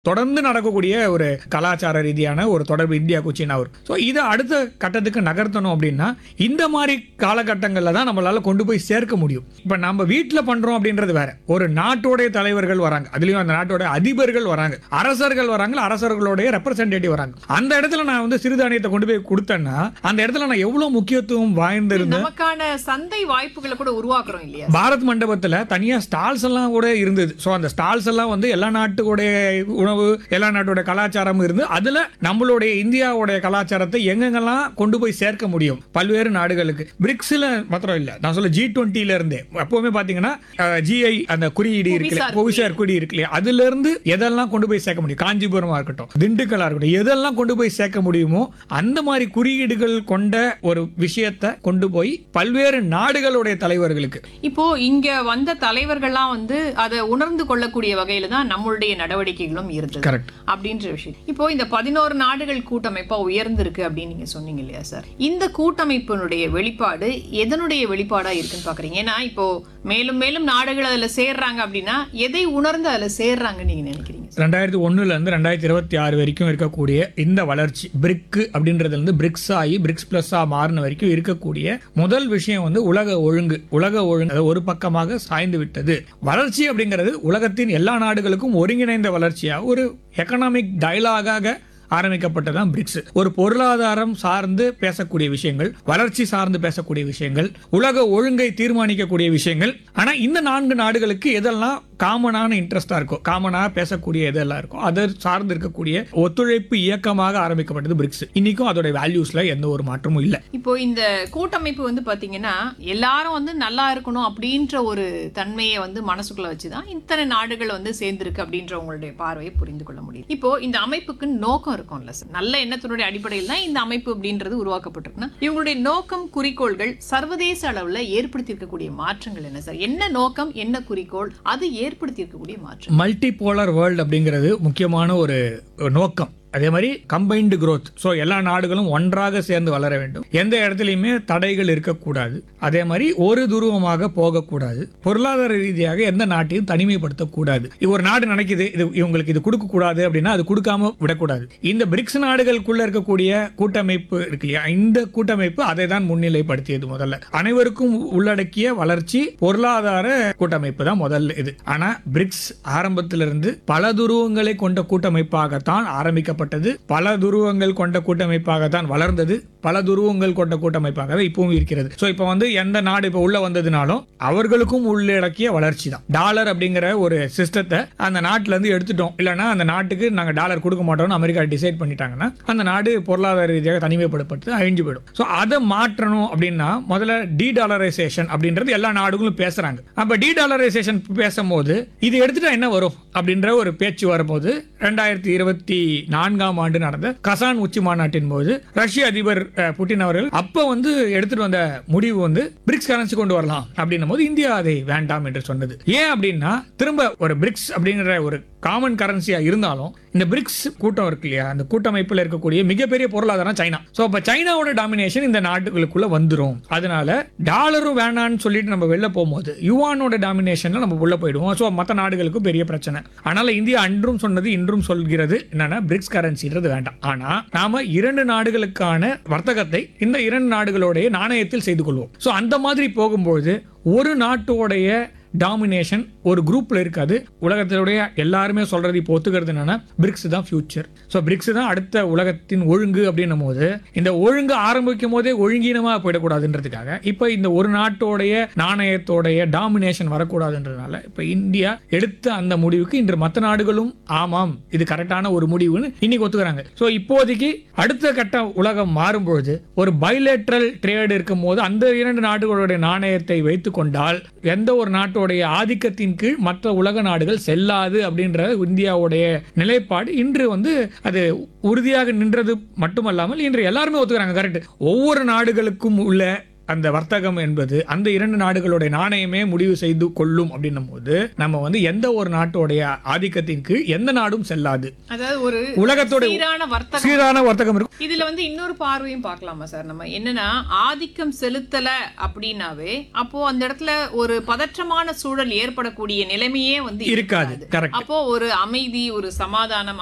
தொடர்ந்து நடக்கக்கூடிய ஒரு கலாச்சார ரீதியான ஒரு தொடர்பு இந்தியாவுக்கும் சீனாவும் ஸோ இதை அடுத்த கட்டத்துக்கு நகர்த்தணும் அப்படின்னா இந்த மாதிரி காலகட்டங்களில் தான் நம்மளால கொண்டு போய் சேர்க்க முடியும் இப்போ நம்ம வீட்டில் பண்றோம் அப்படின்றது வேற ஒரு நாட்டோடைய தலைவர்கள் வராங்க அதுலயும் அந்த நாட்டோட அதிபர்கள் வராங்க அரசர்கள் வராங்க அரசர்களுடைய ரெப்ரசன்டேட்டிவ் வராங்க அந்த இடத்துல நான் வந்து சிறுதானியத்தை கொண்டு போய் கொடுத்தேன்னா அந்த இடத்துல நான் எவ்வளவு முக்கியத்துவம் வாய்ந்திருந்த நமக்கான சந்தை வாய்ப்புகளை கூட உருவாக்குறோம் இல்லையா பாரத் மண்டபத்துல தனியா ஸ்டால்ஸ் எல்லாம் கூட இருந்தது ஸோ அந்த ஸ்டால்ஸ் எல்லாம் வந்து எல்லா நாட்டுடைய உணவு எல்லா நாட்டோட கலாச்சாரம் இருந்து அதுல நம்மளுடைய இந்தியாவுடைய கலாச்சாரத்தை எங்கெங்கெல்லாம் கொண்டு போய் சேர்க்க முடியும் பல்வேறு நாடுகளுக்கு பிரிக்ஸ்ல மாத்திரம் இல்ல நான் சொல்ல ஜி டுவெண்ட்டில இருந்தே எப்பவுமே பாத்தீங்கன்னா ஜிஐ அந்த குறியீடு இருக்குல்ல புவிசார் புவிசார் குறி இருக்கு இல்லையா அதுல இருந்து எதெல்லாம் கொண்டு போய் சேர்க்க முடியும் காஞ்சிபுரமா இருக்கட்டும் திண்டுக்கலா இருக்கட்டும் எதெல்லாம் கொண்டு போய் சேர்க்க முடியுமோ அந்த மாதிரி குறியீடுகள் கொண்ட ஒரு விஷயத்தை கொண்டு போய் பல்வேறு நாடுகளுடைய தலைவர்களுக்கு இப்போ இங்க வந்த தலைவர்கள்லாம் வந்து அதை உணர்ந்து கொள்ளக்கூடிய வகையில தான் நம்மளுடைய நடவடிக்கைகளும் இருந்தது கரெக்ட் அப்படின்ற விஷயம் இப்போ இந்த பதினோரு நாடுகள் கூட்டமைப்பா உயர்ந்திருக்கு அப்படின்னு நீங்க சொன்னீங்க இல்லையா சார் இந்த கூட்டமைப்பினுடைய வெளிப்பாடு எதனுடைய வெளிப்பாடா இருக்குன்னு பாக்குறீங்க ஏன்னா இப்போ மேலும் மேலும் நாடுகள் அதுல சேர்றாங்க அப்படின்னா எதை உணர்ந்து அதுல சேர்றாங்கன்னு நீங்க நினைக்கிறீங்க சார்? ரெண்டாயிரத்தி ஒண்ணுல இருந்து ரெண்டாயிரத்தி இருபத்தி ஆறு வரைக்கும் இருக்கக்கூடிய இந்த வளர்ச்சி பிரிக் அப்படின்றதுல இருந்து பிரிக்ஸ் ஆகி பிரிக்ஸ் பிளஸ்ஸா மாறின வரைக்கும் இருக்கக்கூடிய முதல் விஷயம் வந்து உலக ஒழுங்கு உலக ஒழுங்கு அது ஒரு பக்கமாக சாய்ந்து விட்டது வளர்ச்சி அப்படிங்கிறது உலகத்தின் எல்லா நாடுகளுக்கும் ஒருங்கிணைந்த வளர்ச்சியா ஒரு எக்கனாமிக் டயலாகாக ஆரம்பிக்கப்பட்டதான் பிரிக்ஸ் ஒரு பொருளாதாரம் சார்ந்து பேசக்கூடிய விஷயங்கள் வளர்ச்சி சார்ந்து பேசக்கூடிய விஷயங்கள் உலக ஒழுங்கை தீர்மானிக்கக்கூடிய விஷயங்கள் ஆனா இந்த நான்கு நாடுகளுக்கு எதெல்லாம் காமனான இன்ட்ரெஸ்டா இருக்கோ காமனா பேசக்கூடிய எதெல்லாம் இருக்கோ அதை சார்ந்து இருக்கக்கூடிய ஒத்துழைப்பு இயக்கமாக ஆரம்பிக்கப்பட்டது பிரிக்ஸ் இன்னைக்கும் அதோட வேல்யூஸ்ல எந்த ஒரு மாற்றமும் இல்லை இப்போ இந்த கூட்டமைப்பு வந்து பாத்தீங்கன்னா எல்லாரும் வந்து நல்லா இருக்கணும் அப்படின்ற ஒரு தன்மையை வந்து மனசுக்குள்ள வச்சுதான் இத்தனை நாடுகள் வந்து சேர்ந்திருக்கு அப்படின்ற உங்களுடைய பார்வையை புரிந்து கொள்ள முடியும் இப்போ இந்த அமைப்புக்கு நோக்கம் இருக்கும்ல சார் நல்ல எண்ணத்தினுடைய அடிப்படையில் தான் இந்த அமைப்பு அப்படின்றது உருவாக்கப்பட்டிருக்குன்னா இவங்களுடைய நோக்கம் குறிக்கோள்கள் சர்வதேச அளவுல ஏற்படுத்தி இருக்கக்கூடிய மாற்றங்கள் என்ன சார் என்ன நோக்கம் என்ன குறிக்கோள் அது ஏற்படுத்தி இருக்கக்கூடிய மாற்றம் மல்டி போலார் வேர்ல்டு அப்படிங்கிறது முக்கியமான ஒரு ஒரு நோக்கம் அதே மாதிரி கம்பைன்டு growth ஸோ எல்லா நாடுகளும் ஒன்றாக சேர்ந்து வளர வேண்டும் எந்த இடத்துலையுமே தடைகள் இருக்கக்கூடாது அதே மாதிரி ஒரு துருவமாக போகக்கூடாது பொருளாதார ரீதியாக எந்த நாட்டையும் தனிமைப்படுத்தக்கூடாது இது ஒரு நாடு நினைக்குது இது இவங்களுக்கு இது கொடுக்க கூடாது அப்படின்னா அது கொடுக்காம விடக்கூடாது இந்த பிரிக்ஸ் நாடுகளுக்குள்ள இருக்கக்கூடிய கூட்டமைப்பு இருக்கு இல்லையா இந்த கூட்டமைப்பு அதை தான் முன்னிலைப்படுத்தியது முதல்ல அனைவருக்கும் உள்ளடக்கிய வளர்ச்சி பொருளாதார கூட்டமைப்பு தான் முதல்ல இது ஆனா பிரிக்ஸ் ஆரம்பத்திலிருந்து பல துருவங்களை கொண்ட கூட்டமைப்பாகத்தான் ஆரம்பிக்கப்பட்டது பல துருவங்கள் கொண்ட கூட்டமைப்பாகத்தான் வளர்ந்தது பல துருவங்கள் கொண்ட கூட்டமைப்பாகவே இப்பவும் இருக்கிறது சோ இப்போ வந்து எந்த நாடு இப்போ உள்ள வந்ததுனாலும் அவர்களுக்கும் உள்ளடக்கிய வளர்ச்சி தான் டாலர் அப்படிங்கிற ஒரு சிஸ்டத்தை அந்த நாட்டுல இருந்து எடுத்துட்டோம் இல்லைன்னா அந்த நாட்டுக்கு நாங்க டாலர் கொடுக்க மாட்டோம்னு அமெரிக்கா டிசைட் பண்ணிட்டாங்கன்னா அந்த நாடு பொருளாதார ரீதியாக தனிமைப்படுத்தப்பட்டு அழிஞ்சு போயிடும் ஸோ அதை மாற்றணும் அப்படின்னா முதல்ல டி டாலரைசேஷன் அப்படின்றது எல்லா நாடுகளும் பேசுறாங்க அப்ப டி டாலரைசேஷன் பேசும்போது இது எடுத்துட்டா என்ன வரும் அப்படின்ற ஒரு பேச்சு வரும்போது ரெண்டாயிரத்தி இருபத்தி நான்காம் ஆண்டு நடந்த கசான் உச்சி மாநாட்டின் போது ரஷ்ய அதிபர் அஹ், புட்டின் அவர்கள் அப்ப வந்து எடுத்துட்டு வந்த முடிவு வந்து பிரிக்ஸ் கரன்சி கொண்டு வரலாம் அப்படின்னும் போது இந்தியா அதை வேண்டாம் என்று சொன்னது ஏன் அப்படின்னா திரும்ப ஒரு பிரிக்ஸ் அப்படிங்கிற ஒரு காமன் கரன்சியா இருந்தாலும் இந்த பிரிக்ஸ் கூட்டம் இருக்கு இல்லையா அந்த கூட்டமைப்புல இருக்கக்கூடிய மிகப்பெரிய பொருளாதாரம் சைனா சோ அப்ப சைனாவோட டாமினேஷன் இந்த நாட்டுகளுக்குள்ள வந்துரும் அதனால டாலரும் வேணான்னு சொல்லிட்டு நம்ம வெளில போகும்போது யுவானோட டாமினேஷன்ல நம்ம உள்ள போயிடுவோம் சோ மற்ற நாடுகளுக்கும் பெரிய பிரச்சனை அதனால இந்தியா அன்றும் சொன்னது இன்றும் சொல்கிறது என்னன்னா பிரிக்ஸ் கரன்சின்றது வேண்டாம் ஆனா நாம இரண்டு நாடுகளுக்கான வர்த்தகத்தை இந்த இரண்டு நாடுகளுடைய நாணயத்தில் செய்து கொள்வோம் சோ அந்த மாதிரி போகும்போது ஒரு நாட்டோடைய டாமினேஷன் ஒரு குரூப்ல இருக்காது உலகத்தினுடைய எல்லாருமே சொல்றது இப்போ ஒத்துக்கிறது என்னன்னா பிரிக்ஸ் தான் ஃபியூச்சர் ஸோ பிரிக்ஸ் தான் அடுத்த உலகத்தின் ஒழுங்கு அப்படின்னும் போது இந்த ஒழுங்கு ஆரம்பிக்கும் போதே ஒழுங்கீனமா போயிடக்கூடாதுன்றதுக்காக இப்போ இந்த ஒரு நாட்டோடைய நாணயத்தோடைய டாமினேஷன் வரக்கூடாதுன்றதுனால இப்போ இந்தியா எடுத்த அந்த முடிவுக்கு இன்று மற்ற நாடுகளும் ஆமாம் இது கரெக்டான ஒரு முடிவுன்னு இன்னைக்கு ஒத்துக்கிறாங்க ஸோ இப்போதைக்கு அடுத்த கட்ட உலகம் மாறும்பொழுது ஒரு பைலேட்ரல் ட்ரேட் இருக்கும் போது அந்த இரண்டு நாடுகளுடைய நாணயத்தை வைத்துக் கொண்டால் எந்த ஒரு நாட்டோடைய ஆதிக்கத்தின் கீழ் மற்ற உலக நாடுகள் செல்லாது அப்படின்ற இந்தியாவுடைய நிலைப்பாடு இன்று வந்து அது உறுதியாக நின்றது மட்டுமல்லாமல் இன்று எல்லாருமே ஒத்துக்கிறாங்க கரெக்ட் ஒவ்வொரு நாடுகளுக்கும் உள்ள அந்த வர்த்தகம் என்பது அந்த இரண்டு நாடுகளுடைய நாணயமே முடிவு செய்து கொள்ளும் அப்படின்னும் போது நம்ம வந்து எந்த ஒரு நாட்டோடைய ஆதிக்கத்தின் கீழ் எந்த நாடும் செல்லாது அதாவது ஒரு உலகத்தோட சீரான வர்த்தகம் சீரான வர்த்தகம் இருக்கும் இதுல வந்து இன்னொரு பார்வையும் பார்க்கலாமா சார் நம்ம என்னன்னா ஆதிக்கம் செலுத்தல அப்படின்னாவே அப்போ அந்த இடத்துல ஒரு பதற்றமான சூழல் ஏற்படக்கூடிய நிலைமையே வந்து இருக்காது கரெக்ட் அப்போ ஒரு அமைதி ஒரு சமாதானம்